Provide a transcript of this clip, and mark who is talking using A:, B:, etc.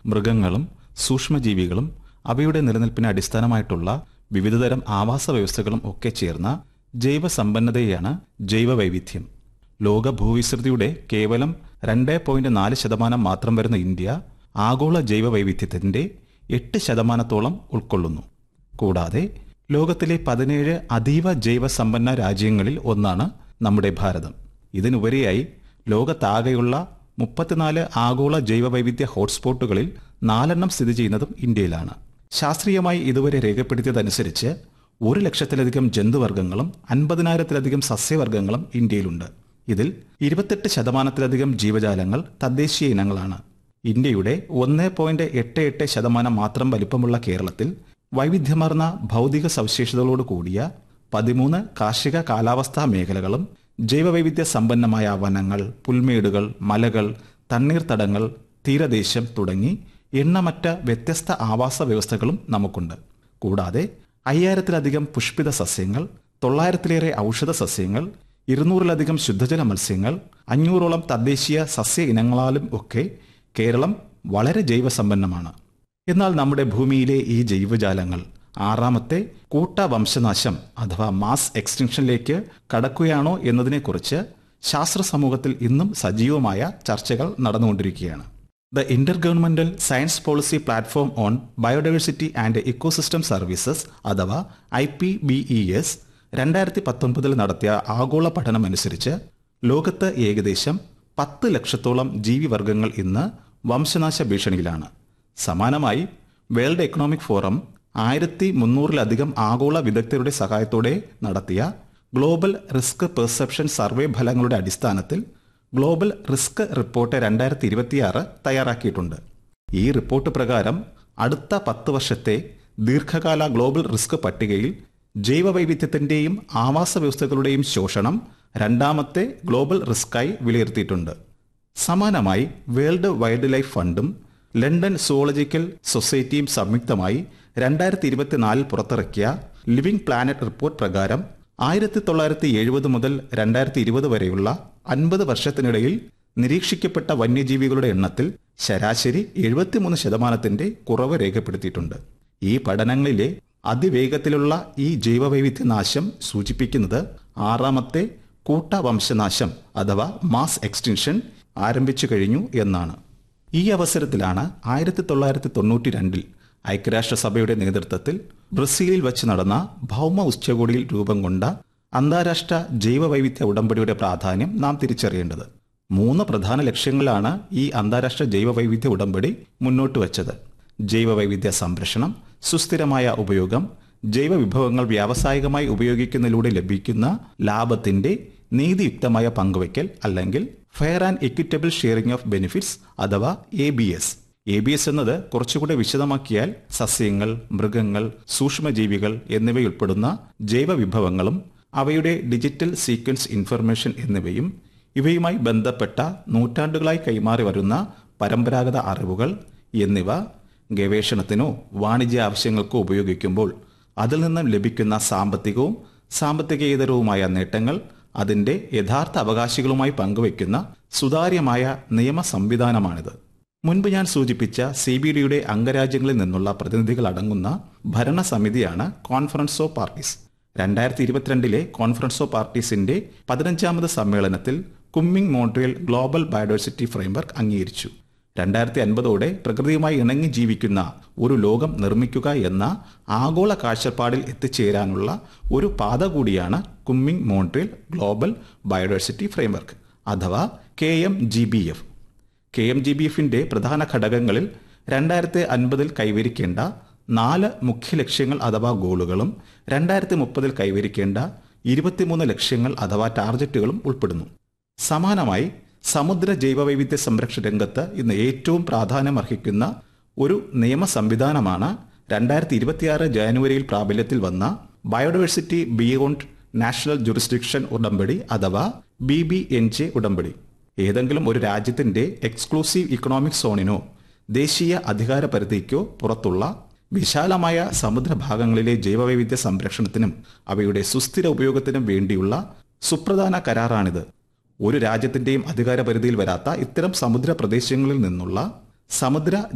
A: മൃഗങ്ങളും സൂക്ഷ്മജീവികളും അവയുടെ നിലനിൽപ്പിന് അടിസ്ഥാനമായിട്ടുള്ള വിവിധതരം ആവാസ വ്യവസ്ഥകളും ഒക്കെ ചേർന്ന ജൈവസമ്പന്നതയാണ് ജൈവവൈവിധ്യം ലോക ഭൂവിസ്തൃതിയുടെ കേവലം രണ്ട് പോയിന്റ് നാല് ശതമാനം മാത്രം വരുന്ന ഇന്ത്യ ആഗോള ജൈവവൈവിധ്യത്തിന്റെ എട്ട് ശതമാനത്തോളം ഉൾക്കൊള്ളുന്നു കൂടാതെ ലോകത്തിലെ പതിനേഴ് അതീവ ജൈവസമ്പന്ന രാജ്യങ്ങളിൽ ഒന്നാണ് നമ്മുടെ ഭാരതം ഇതിനുപരിയായി ലോകത്താകെയുള്ള മുപ്പത്തിനാല് ആഗോള ജൈവവൈവിധ്യ ഹോട്ട്സ്പോട്ടുകളിൽ നാലെണ്ണം സ്ഥിതി ചെയ്യുന്നതും ഇന്ത്യയിലാണ് ശാസ്ത്രീയമായി ഇതുവരെ രേഖപ്പെടുത്തിയതനുസരിച്ച് ഒരു ലക്ഷത്തിലധികം ജന്തുവർഗ്ഗങ്ങളും അൻപതിനായിരത്തിലധികം സസ്യവർഗ്ഗങ്ങളും ഇന്ത്യയിലുണ്ട് ഇതിൽ ഇരുപത്തെട്ട് ശതമാനത്തിലധികം ജീവജാലങ്ങൾ തദ്ദേശീയ ഇനങ്ങളാണ് ഇന്ത്യയുടെ ഒന്ന് പോയിന്റ് എട്ട് എട്ട് ശതമാനം മാത്രം വലിപ്പമുള്ള കേരളത്തിൽ വൈവിധ്യമാർന്ന ഭൗതിക സവിശേഷതകളോട് കൂടിയ പതിമൂന്ന് കാർഷിക കാലാവസ്ഥാ മേഖലകളും ജൈവവൈവിധ്യ സമ്പന്നമായ വനങ്ങൾ പുൽമേടുകൾ മലകൾ തണ്ണീർത്തടങ്ങൾ തീരദേശം തുടങ്ങി എണ്ണമറ്റ വ്യത്യസ്ത ആവാസ വ്യവസ്ഥകളും നമുക്കുണ്ട് കൂടാതെ അയ്യായിരത്തിലധികം പുഷ്പിത സസ്യങ്ങൾ തൊള്ളായിരത്തിലേറെ ഔഷധ സസ്യങ്ങൾ ഇരുന്നൂറിലധികം ശുദ്ധജല മത്സ്യങ്ങൾ അഞ്ഞൂറോളം തദ്ദേശീയ സസ്യ ഇനങ്ങളാലും ഒക്കെ കേരളം വളരെ ജൈവസമ്പന്നമാണ് എന്നാൽ നമ്മുടെ ഭൂമിയിലെ ഈ ജൈവജാലങ്ങൾ ആറാമത്തെ കൂട്ട വംശനാശം അഥവാ മാസ് എക്സ്റ്റിങ്ഷനിലേക്ക് കടക്കുകയാണോ എന്നതിനെക്കുറിച്ച് ശാസ്ത്ര സമൂഹത്തിൽ ഇന്നും സജീവമായ ചർച്ചകൾ നടന്നുകൊണ്ടിരിക്കുകയാണ് the inter governmental science policy platform on biodiversity and ecosystem services അഥവാ I P B E S രണ്ടായിരത്തി പത്തൊൻപതിൽ നടത്തിയ ആഗോള പഠനമനുസരിച്ച് ലോകത്ത് ഏകദേശം പത്ത് ലക്ഷത്തോളം ജീവിവർഗങ്ങൾ ഇന്ന് വംശനാശ ഭീഷണിയിലാണ് സമാനമായി വേൾഡ് എക്കണോമിക് ഫോറം ആയിരത്തി മുന്നൂറിലധികം ആഗോള വിദഗ്ധരുടെ സഹായത്തോടെ നടത്തിയ ഗ്ലോബൽ റിസ്ക് പെർസെപ്ഷൻ സർവേ ഫലങ്ങളുടെ അടിസ്ഥാനത്തിൽ ഗ്ലോബൽ റിസ്ക് റിപ്പോർട്ട് രണ്ടായിരത്തി ഇരുപത്തിയാറ് തയ്യാറാക്കിയിട്ടുണ്ട് ഈ റിപ്പോർട്ട് പ്രകാരം അടുത്ത പത്ത് വർഷത്തെ ദീർഘകാല ഗ്ലോബൽ റിസ്ക് പട്ടികയിൽ ജൈവവൈവിധ്യത്തിന്റെയും ആവാസ വ്യവസ്ഥകളുടെയും ശോഷണം രണ്ടാമത്തെ ഗ്ലോബൽ റിസ്ക്കായി വിലയിരുത്തിയിട്ടുണ്ട് സമാനമായി വേൾഡ് വൈൽഡ് ലൈഫ് ഫണ്ടും ലണ്ടൻ സുവോളജിക്കൽ സൊസൈറ്റിയും സംയുക്തമായി രണ്ടായിരത്തി ഇരുപത്തിനാലിൽ പുറത്തിറക്കിയ ലിവിംഗ് പ്ലാനറ്റ് റിപ്പോർട്ട് പ്രകാരം ആയിരത്തി തൊള്ളായിരത്തി എഴുപത് മുതൽ രണ്ടായിരത്തി ഇരുപത് വരെയുള്ള അൻപത് വർഷത്തിനിടയിൽ നിരീക്ഷിക്കപ്പെട്ട വന്യജീവികളുടെ എണ്ണത്തിൽ ശരാശരി എഴുപത്തിമൂന്ന് ശതമാനത്തിന്റെ കുറവ് രേഖപ്പെടുത്തിയിട്ടുണ്ട് ഈ പഠനങ്ങളിലെ അതിവേഗത്തിലുള്ള ഈ ജൈവവൈവിധ്യ നാശം സൂചിപ്പിക്കുന്നത് ആറാമത്തെ കൂട്ട വംശനാശം അഥവാ മാസ് എക്സ്റ്റൻഷൻ ആരംഭിച്ചു കഴിഞ്ഞു എന്നാണ് ഈ അവസരത്തിലാണ് ആയിരത്തി തൊള്ളായിരത്തി തൊണ്ണൂറ്റി രണ്ടിൽ ഐക്യരാഷ്ട്രസഭയുടെ നേതൃത്വത്തിൽ ബ്രസീലിൽ വച്ച് നടന്ന ഭൗമ ഉച്ചകോടിയിൽ രൂപം കൊണ്ട അന്താരാഷ്ട്ര ജൈവവൈവിധ്യ ഉടമ്പടിയുടെ പ്രാധാന്യം നാം തിരിച്ചറിയേണ്ടത് മൂന്ന് പ്രധാന ലക്ഷ്യങ്ങളാണ് ഈ അന്താരാഷ്ട്ര ജൈവവൈവിധ്യ ഉടമ്പടി മുന്നോട്ട് വച്ചത് ജൈവവൈവിധ്യ സംരക്ഷണം സുസ്ഥിരമായ ഉപയോഗം ജൈവവിഭവങ്ങൾ വ്യാവസായികമായി ഉപയോഗിക്കുന്നതിലൂടെ ലഭിക്കുന്ന ലാഭത്തിന്റെ നീതിയുക്തമായ പങ്കുവയ്ക്കൽ അല്ലെങ്കിൽ fair and equitable sharing of benefits അഥവാ A B S A B S എന്നത് കുറച്ചുകൂടെ വിശദമാക്കിയാൽ സസ്യങ്ങൾ മൃഗങ്ങൾ സൂക്ഷ്മജീവികൾ എന്നിവയുൾപ്പെടുന്ന ജൈവവിഭവങ്ങളും അവയുടെ ഡിജിറ്റൽ സീക്വൻസ് ഇൻഫർമേഷൻ എന്നിവയും ഇവയുമായി ബന്ധപ്പെട്ട നൂറ്റാണ്ടുകളായി കൈമാറി വരുന്ന പരമ്പരാഗത അറിവുകൾ എന്നിവ ഗവേഷണത്തിനോ വാണിജ്യ ആവശ്യങ്ങൾക്കോ ഉപയോഗിക്കുമ്പോൾ അതിൽ നിന്നും ലഭിക്കുന്ന സാമ്പത്തികവും സാമ്പത്തികേതരവുമായ നേട്ടങ്ങൾ അതിന്റെ യഥാർത്ഥ അവകാശികളുമായി പങ്കുവയ്ക്കുന്ന സുതാര്യമായ നിയമ സംവിധാനമാണിത് മുൻപ് ഞാൻ സൂചിപ്പിച്ച സി ബി ഡിയുടെ അംഗരാജ്യങ്ങളിൽ നിന്നുള്ള പ്രതിനിധികൾ അടങ്ങുന്ന ഭരണസമിതിയാണ് കോൺഫറൻസ് ഓഫ് പാർട്ടീസ് രണ്ടായിരത്തി ഇരുപത്തിരണ്ടിലെ കോൺഫറൻസ് ഓഫ് പാർട്ടീസിന്റെ പതിനഞ്ചാമത് സമ്മേളനത്തിൽ Kunming Montreal global biodiversity framework അംഗീകരിച്ചു രണ്ടായിരത്തി അൻപതോടെ പ്രകൃതിയുമായി ഇണങ്ങി ജീവിക്കുന്ന ഒരു ലോകം നിർമ്മിക്കുക എന്ന ആഗോള കാഴ്ചപ്പാടിൽ എത്തിച്ചേരാനുള്ള ഒരു പാത കൂടിയാണ് Kunming Montreal global biodiversity framework അഥവാ K M G B F K M G B എഫിന്റെ പ്രധാന ഘടകങ്ങളിൽ രണ്ടായിരത്തി അൻപതിൽ കൈവരിക്കേണ്ട നാല് മുഖ്യ ലക്ഷ്യങ്ങൾ അഥവാ ഗോളുകളും രണ്ടായിരത്തി മുപ്പതിൽ കൈവരിക്കേണ്ട ഇരുപത്തിമൂന്ന് ലക്ഷ്യങ്ങൾ അഥവാ ടാർജറ്റുകളും ഉൾപ്പെടുന്നു സമാനമായി സമുദ്ര ജൈവവൈവിധ്യ സംരക്ഷണ രംഗത്ത് ഇന്ന് ഏറ്റവും പ്രാധാന്യമർഹിക്കുന്ന ഒരു നിയമ സംവിധാനമാണ് രണ്ടായിരത്തി ഇരുപത്തിയാറ് ജാനുവരിയിൽ പ്രാബല്യത്തിൽ വന്ന ബയോഡൈവേഴ്സിറ്റി ബിയോണ്ട് നാഷണൽ ജുറിസ്ഡിക്ഷൻ ഉടമ്പടി അഥവാ ബി ബി എൻ ജെ ഉടമ്പടി ഏതെങ്കിലും ഒരു രാജ്യത്തിന്റെ എക്സ്ക്ലൂസീവ് ഇക്കണോമിക് സോണിനോ ദേശീയ അധികാര പരിധിക്കോ പുറത്തുള്ള വിശാലമായ സമുദ്രഭാഗങ്ങളിലെ ജൈവവൈവിധ്യ സംരക്ഷണത്തിനും അവയുടെ സുസ്ഥിര ഉപയോഗത്തിനും വേണ്ടിയുള്ള സുപ്രധാന കരാറാണിത് ഒരു രാജ്യത്തിന്റെയും അധികാര പരിധിയിൽ വരാത്ത ഇത്തരം സമുദ്ര പ്രദേശങ്ങളിൽ നിന്നുള്ള സമുദ്ര